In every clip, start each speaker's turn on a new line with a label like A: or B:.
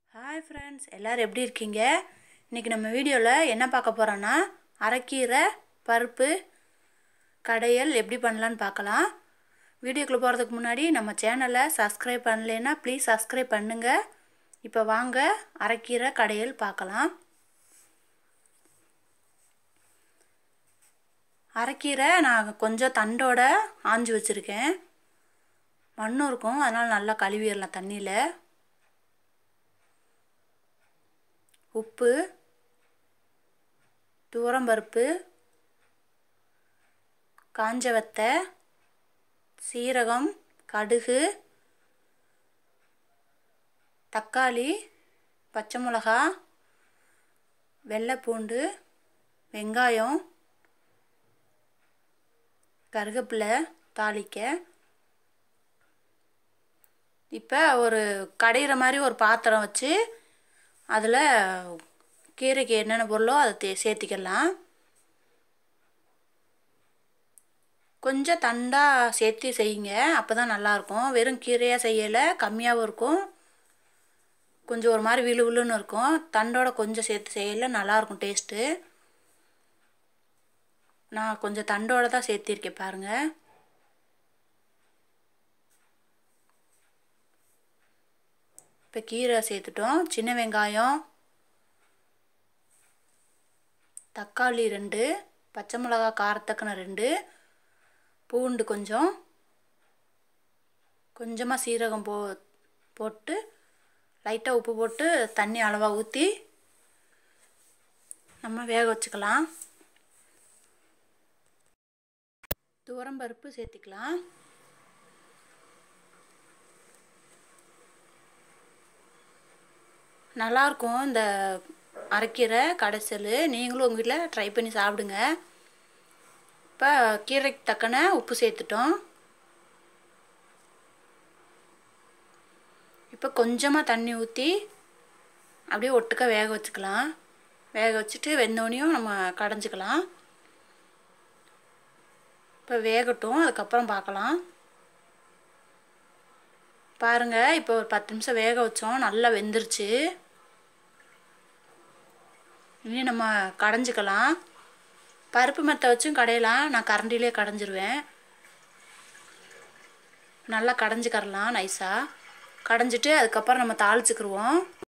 A: hi friends எல்லோரும் எப்படி இருக்கீங்க இன்றைக்கி நம்ம வீடியோவில் என்ன பார்க்க போகிறோன்னா அரைக்கீரை பருப்பு கடையல் எப்படி பண்ணலான்னு பார்க்கலாம் வீடியோக்குள்ளே போகிறதுக்கு முன்னாடி நம்ம சேனலை சப்ஸ்கிரைப் பண்ணலைன்னா ப்ளீஸ் சப்ஸ்கிரைப் பண்ணுங்கள் இப்போ வாங்க அரைக்கீரை கடையல் பார்க்கலாம் அரைக்கீரை நான் கொஞ்சம் தண்டோட ஆஞ்சு வச்சுருக்கேன் மண்ணும் இருக்கும் அதனால் நல்லா கழுவிடலாம் தண்ணியில் உப்பு துவரம்பருப்பு காஞ்ச வத்தை சீரகம் கடுகு தக்காளி பச்சை மிளகா வெள்ளைப்பூண்டு வெங்காயம் கருவேப்பிலை தாளிக்க இப்போ ஒரு கடையிற மாதிரி ஒரு பாத்திரம் வச்சு அதில் கீரைக்கு என்னென்ன பொருளோ அதை தே சேர்த்திக்கலாம் கொஞ்சம் தண்டாக சேர்த்து செய்யுங்க அப்போ தான் நல்லாயிருக்கும் வெறும் கீரையாக செய்யலை கம்மியாகவும் இருக்கும் கொஞ்சம் ஒரு மாதிரி விழு விழுன்னு இருக்கும் தண்டோட கொஞ்சம் சேர்த்து செய்யலை நல்லாயிருக்கும் டேஸ்ட்டு நான் கொஞ்சம் தண்டோட தான் சேர்த்திருக்கேன் பாருங்கள் இப்போ கீரை சேர்த்துட்டோம் சின்ன வெங்காயம் தக்காளி ரெண்டு பச்சை மிளகா காரத்தக்கன ரெண்டு பூண்டு கொஞ்சம் கொஞ்சமாக சீரகம் போ போட்டு லைட்டாக உப்பு போட்டு தண்ணி அளவாக ஊற்றி நம்ம வேக வச்சுக்கலாம் துவரம்பருப்பு சேர்த்திக்கலாம் நல்லாயிருக்கும் இந்த அரைக்கீரை கடைசல் நீங்களும் உங்கள் வீட்டில் ட்ரை பண்ணி சாப்பிடுங்க இப்போ கீரைக்கு தக்கன உப்பு சேர்த்துட்டோம் இப்போ கொஞ்சமாக தண்ணி ஊற்றி அப்படியே ஒட்டுக்க வேக வச்சுக்கலாம் வேக வச்சுட்டு வெந்தோடனையும் நம்ம கடைஞ்சிக்கலாம் இப்போ வேகட்டும் அதுக்கப்புறம் பார்க்கலாம் பாருங்கள் இப்போ ஒரு பத்து நிமிஷம் வேக வச்சோம் நல்லா வெந்துருச்சு இனி நம்ம கடைஞ்சிக்கலாம் பருப்பு மெத்தை வச்சும் கடையலாம் நான் கரண்டிலே கடைஞ்சிருவேன் நல்லா கடைஞ்சிக்கரலாம் நைஸாக கடைஞ்சிட்டு அதுக்கப்புறம் நம்ம தாளிச்சுக்கிருவோம்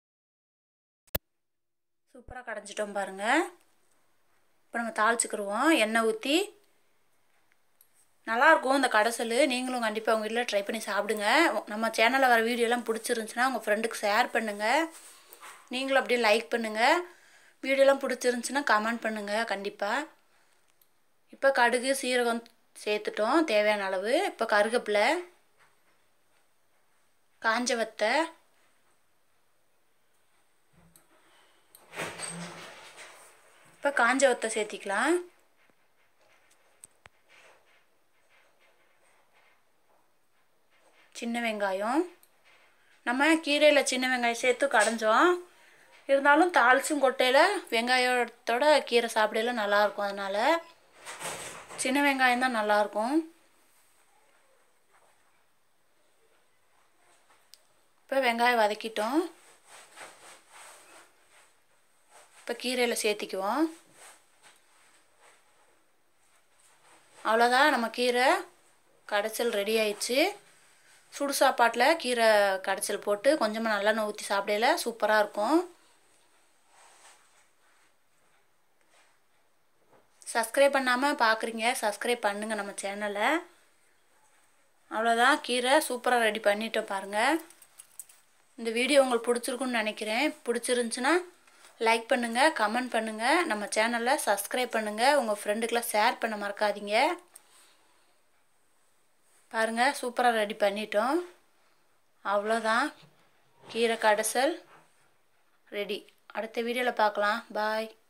A: சூப்பராக கடைஞ்சிட்டோம் பாருங்கள் இப்போ நம்ம தாளிச்சுக்கிருவோம் எண்ணெய் ஊற்றி நல்லாயிருக்கும் இந்த கடைசல் நீங்களும் கண்டிப்பாக உங்கள் வீட்டில் ட்ரை பண்ணி சாப்பிடுங்க நம்ம சேனலில் வர வீடியோலாம் பிடிச்சிருந்துச்சுன்னா உங்கள் ஃப்ரெண்டுக்கு ஷேர் பண்ணுங்கள் நீங்களும் அப்படியே லைக் பண்ணுங்கள் வீடியோலாம் பிடிச்சிருந்துச்சுன்னா கமெண்ட் பண்ணுங்கள் கண்டிப்பாக இப்போ கடுகு சீரகம் சேர்த்துட்டோம் தேவையான அளவு இப்போ கருகப்பிலை காஞ்ச வத்தை இப்போ காஞ்ச வத்தை சேர்த்திக்கலாம் சின்ன வெங்காயம் நம்ம கீரையில் சின்ன வெங்காயம் சேர்த்து கடைஞ்சோம் இருந்தாலும் தாளிச்சும் கொட்டையில் வெங்காயத்தோட கீரை சாப்பிடல நல்லாயிருக்கும் அதனால் சின்ன வெங்காயம் தான் நல்லாயிருக்கும் இப்போ வெங்காயம் வதக்கிட்டோம் இப்போ கீரையில் சேர்த்திக்குவோம் அவ்வளோதான் நம்ம கீரை கடைச்சல் ரெடி ஆயிடுச்சு சுடு சாப்பாட்டில் கீரை கடைச்சல் போட்டு கொஞ்சமாக நல்லெண்ணெய் ஊற்றி சாப்பிடையில சூப்பராக இருக்கும் சப்ஸ்கிரைப் பண்ணாமல் பார்க்குறீங்க சப்ஸ்கிரைப் பண்ணுங்கள் நம்ம சேனலை அவ்வளோதான் கீரை சூப்பராக ரெடி பண்ணிட்டோம் பாருங்கள் இந்த வீடியோ உங்களுக்கு பிடிச்சிருக்குன்னு நினைக்கிறேன் பிடிச்சிருந்துச்சுன்னா லைக் பண்ணுங்கள் கமெண்ட் பண்ணுங்கள் நம்ம சேனலை சப்ஸ்கிரைப் பண்ணுங்கள் உங்கள் ஃப்ரெண்டுக்கெலாம் ஷேர் பண்ண மறக்காதீங்க பாருங்கள் சூப்பராக ரெடி பண்ணிட்டோம் அவ்வளோதான் கீரை கடைசல் ரெடி அடுத்த வீடியோவில் பார்க்கலாம் பாய்